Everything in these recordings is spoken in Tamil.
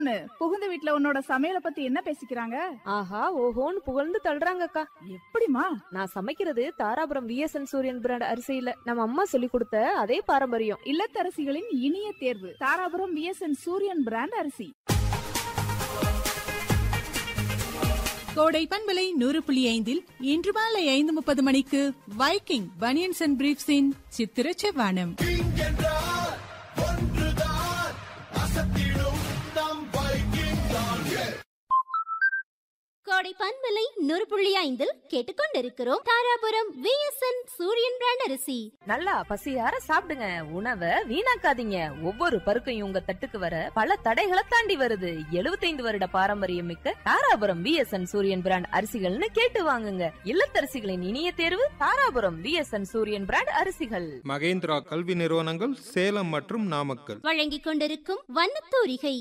பொண்ணு புகுந்த வீட்ல உன்னோட சமையல பத்தி என்ன பேசிக்கிறாங்க ஆஹா ஓஹோன்னு புகழ்ந்து தள்ளுறாங்கக்கா எப்படிமா நான் சமைக்கிறது தாராபுரம் விஎஸ்என் சூரியன் பிராண்ட் அரிசியில நம்ம அம்மா சொல்லி கொடுத்த அதே பாரம்பரியம் இல்லத்தரசிகளின் இனிய தேர்வு தாராபுரம் விஎஸ்என் சூரியன் பிராண்ட் அரிசி கோடை பண்பலை நூறு புள்ளி ஐந்தில் இன்று மாலை ஐந்து முப்பது மணிக்கு வைக்கிங் பனியன்ஸ் அண்ட் பிரீப்ஸின் சித்திர செவ்வானம் கோடை பண்பலை நூறு புள்ளி ஐந்தில் கேட்டுக்கொண்டிருக்கிறோம் தாராபுரம் விஎஸ்என் சூரியன் பிராண்ட் அரிசி நல்லா பசியார சாப்பிடுங்க உணவை வீணாக்காதீங்க ஒவ்வொரு பருக்கையும் உங்க தட்டுக்கு வர பல தடைகளை தாண்டி வருது 75 வருட பாரம்பரியம் மிக்க தாராபுரம் விஎஸ்என் சூரியன் பிராண்ட் அரிசிகள்னு கேட்டு வாங்குங்க இல்லத்தரசிகளின் இனிய தேர்வு தாராபுரம் விஎஸ்என் சூரியன் பிராண்ட் அரிசிகள் மகேந்திரா கல்வி நிறுவனங்கள் சேலம் மற்றும் நாமக்கல் வழங்கிக் கொண்டிருக்கும் வண்ணத்தூரிகை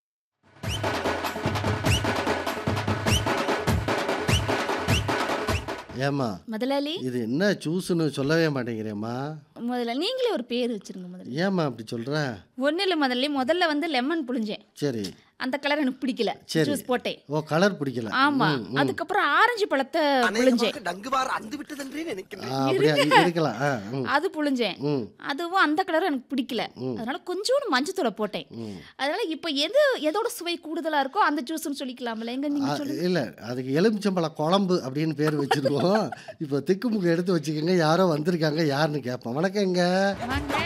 ஏம்மா முதலாளி இது என்ன ஜூஸ்னு சொல்லவே மாட்டேங்கிறேம்மா முதல்ல நீங்களே ஒரு பேர் வச்சிருங்க முதல்ல ஏம்மா அப்படி சொல்ற ஒன்றும் இல்லை முதல்ல முதல்ல வந்து லெமன் புழிஞ்சேன் சரி அந்த கலர் எனக்கு பிடிக்கல சரி. ஜூஸ் போட்டேன் ஓ கலர் பிடிக்கல ஆமா ம், ம். அதுக்கப்புறம் ஆரஞ்சு பழத்தை புழிஞ்சேன் டங்குவார் அந்து விட்டதென்றே நினைக்கிறேன் ஆ, அப்படியா இ- இருக்கலாம் ஆ, ம், அது புழிஞ்சேன் ம், அதுவும் அந்த கலர் எனக்கு பிடிக்கல ம். அதனால கொஞ்சோண்டு மஞ்சத்தூளை போட்டேன் ம். அதனால இப்போ எது எதோட சுவை கூடுதலா இருக்கோ அந்த ஜூஸ்னு சொல்லிக்கலாம்ல எங்க நீங்க ஆ, சொல்லுங்க இல்ல அதுக்கு எலுமிச்சம்பழ குழம்பு அப்படின்னு பேர் வச்சிருக்கோம் இப்போ திக்குமுக்கு எடுத்து வச்சுக்கோங்க யாரோ வந்திருக்காங்க யாருன்னு கேட்போம் வணக்கங்க வாங்க.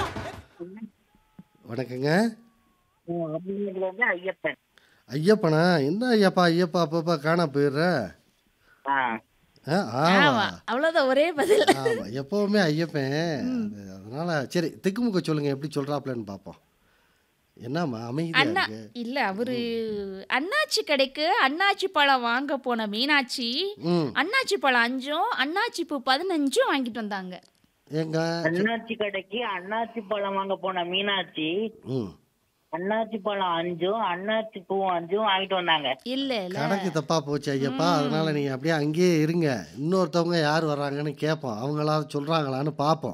வணக்கங்க அப்படிங்கிறது ஐயப்பன் ஐயப்பனா என்ன ஐயப்பா ஐயப்பா அப்பப்பா காண போயிடுற ஆ ஆ, ஆமா ஆமா அவ்வளவுதான் ஒரே பதில் ஆமா எப்பவுமே ஐயப்பன் அது- அதனால சரி திக்குமுக்க சொல்லுங்க எப்படி சொல்றாப்லன்னு பார்ப்போம் என்னம்மா அமைதியா அண்ணா இருக்கு இல்ல அவரு அண்ணாச்சி கடைக்கு அண்ணாச்சி பழம் வாங்க போன மீனாட்சி ம் அண்ணாச்சி பழம் அஞ்சும் அண்ணாச்சி பூ பதினஞ்சும் வாங்கிட்டு வந்தாங்க ஏங்க அண்ணாச்சி கடைக்கு அண்ணாச்சி பழம் வாங்க போன மீனாட்சி ம் அண்ணாச்சி பழம் அஞ்சும் அண்ணாச்சி பூ அஞ்சும் வாங்கிட்டு வந்தாங்க இல்ல இல்ல கணக்கு தப்பா போச்சு ஐயப்பா அதனால நீங்க அப்படியே அங்கேயே இருங்க இன்னொருத்தவங்க யார் வர்றாங்கன்னு கேட்போம் அவங்களாவது சொல்றாங்களான்னு பார்ப்போம்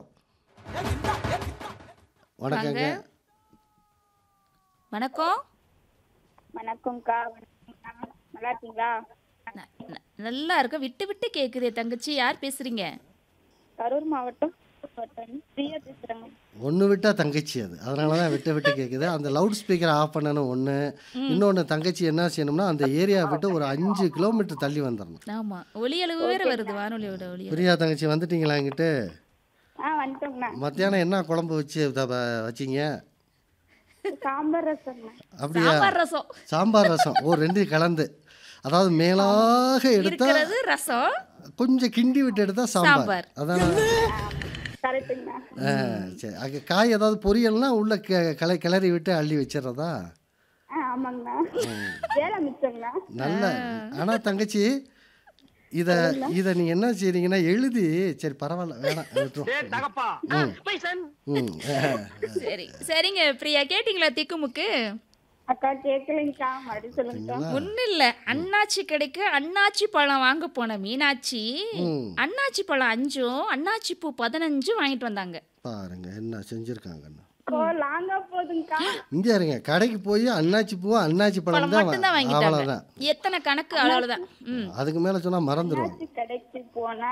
வணக்கங்க வாங்க. வணக்கம் வணக்கம்க்கா வணக்கம்க்கா நல்லா இருக்கீங்களா ந- ந- நல்லா இருக்க விட்டு விட்டு கேக்குதே தங்கச்சி யார் பேசுறீங்க கரூர் மாவட்டம் வட்டம் பிரியா பேசுறேங்க ஒன்று விட்டா தங்கச்சி அது அதனால தான் விட்டு விட்டு கேட்குது அந்த லவுட் ஸ்பீக்கர் ஆஃப் பண்ணணும் ஒன்று இன்னொன்று தங்கச்சி என்ன செய்யணும்னா அந்த ஏரியா விட்டு ஒரு அஞ்சு கிலோமீட்டர் தள்ளி வந்துடணும் ஆமா ஒலி அளவு வேற வருது வானொலியோட ஒலி அளவு. பிரியா தங்கச்சி வந்துட்டீங்களா என்கிட்ட ஆ வந்துட்டோங்கண்ணா மத்தியானம் என்ன குழம்பு வச்சு த- வ- வச்சீங்க சாம்பார் ரசம்ண்ணா அப்படியா சாம்பார் ரசம் சாம்பார் ரசம் ஓ ரெண்டு கலந்து அதாவது மேலாக எடுத்தா இருக்கிறது ரசம் கொஞ்சம் கிண்டி விட்டு எடுத்தா சாம்பார் சாம்பார். அதான் கரெக்டுங்கண்ணா ஆ, சரி அங்கே காய் ஏதாவது பொரியல்னா உள்ள க- கிளை கிளறி விட்டு அள்ளி வச்சிடுறதா ஆ ஆமாங்கண்ணா வேலை மிச்சங்கண்ணா நல்ல ஆனால் தங்கச்சி இதை இதை நீ என்ன செய்றீங்கன்னா எழுதி சரி பரவாயில்ல வேணாம் விட்டுருவோம். தகப்பா ம் பைசன் ம் சரி சரிங்க பிரியா கேட்டிங்களா திக்குமுக்கு அக்கா கேட்கலைங்கக்கா மறுபடியும் சொல்லுங்கக்கா ஒன்றும் இல்லை அண்ணாச்சி கடைக்கு அண்ணாச்சி பழம் வாங்க போன மீனாட்சி ம் அண்ணாச்சி பழம் அஞ்சும் அண்ணாச்சி பூ பதினஞ்சும் வாங்கிட்டு வந்தாங்க பாருங்க என்ன செஞ்சுருக்காங்கன்னு ஓ லாங்கா போதுங்கக்கா இங்கே இருங்க கடைக்கு போய் அண்ணாச்சி பூவும் அண்ணாச்சி பழம் பழம் தான் மட்டும்தான் வாங்கிட்டாங்க அவ்வளோதான் எத்தனை கணக்கு அவ்வளவுதான் ம் அதுக்கு மேலே சொன்னால் மறந்துடுவோம் அண்ணாச்சி கடைக்கு போனா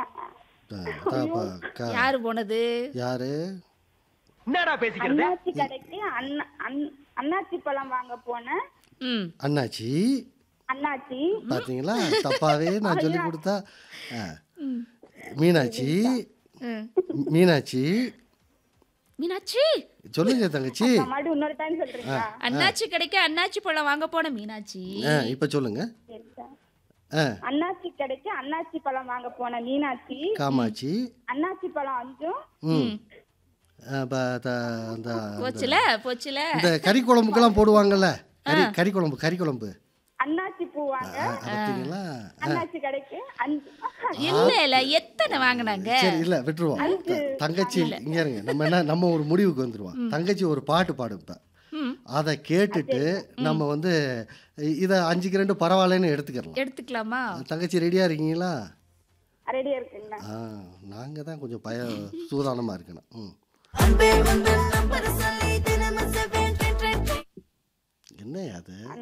யாரு போனது யாரு என்னடா பேசிக்கிறது அண்ணாச்சி கடைக்கு அண்ணா அண்ண- அண்ணாச்சி பழம் வாங்க போன ம் அண்ணாச்சி அண்ணாச்சி பார்த்தீங்களா தப்பாவே நான் சொல்லி கொடுத்தா ஆ. மீனாட்சி ம். மீனாட்சி மீனாட்சி சொல்லுங்க தங்கச்சி மறுபடியும் இன்னொரு டைம் சொல்றீங்களா அண்ணாச்சி கடைக்கு அண்ணாச்சி பழம் வாங்க போன மீனாட்சி ஆ இப்போ சொல்லுங்க சரிக்கா. ஆ அண்ணாச்சி கடைக்கு அண்ணாச்சி பழம் வாங்க போன மீனாட்சி காமாட்சி அண்ணாச்சி பழம் அஞ்சும் ம் ஆ, ப- த- அந்த போச்சுல போச்சுல இந்த கறி குழம்புக்கெல்லாம் போடுவாங்கல்ல கறி கறி குழம்பு கறி குழம்பு அண்ணாச்சி பூ வாங்க ஆ, பார்த்தீங்களா அண்ணாச்சி கடைக்கு அஞ்சு இல்ல இல்ல எத்தனை வாங்கினாங்க சரி இல்ல விட்டுருவோம் த- தங்கச்சி இங்க இருங்க நம்ம என்ன நம்ம ஒரு முடிவுக்கு வந்துருவோம் தங்கச்சி ஒரு பாட்டு பாடும் இப்ப ம். அதை கேட்டுட்டு நம்ம வந்து இ- இதை அஞ்சுக்கு ரெண்டு பரவாயில்லன்னு எடுத்துக்கலாம் எடுத்துக்கலாமா தங்கச்சி ரெடியா இருக்கீங்களா ரெடியா இருக்குங்கண்ணா ஆ நாங்கள் தான் கொஞ்சம் பய சூதானமாக இருக்கணும் ம் என்ன அது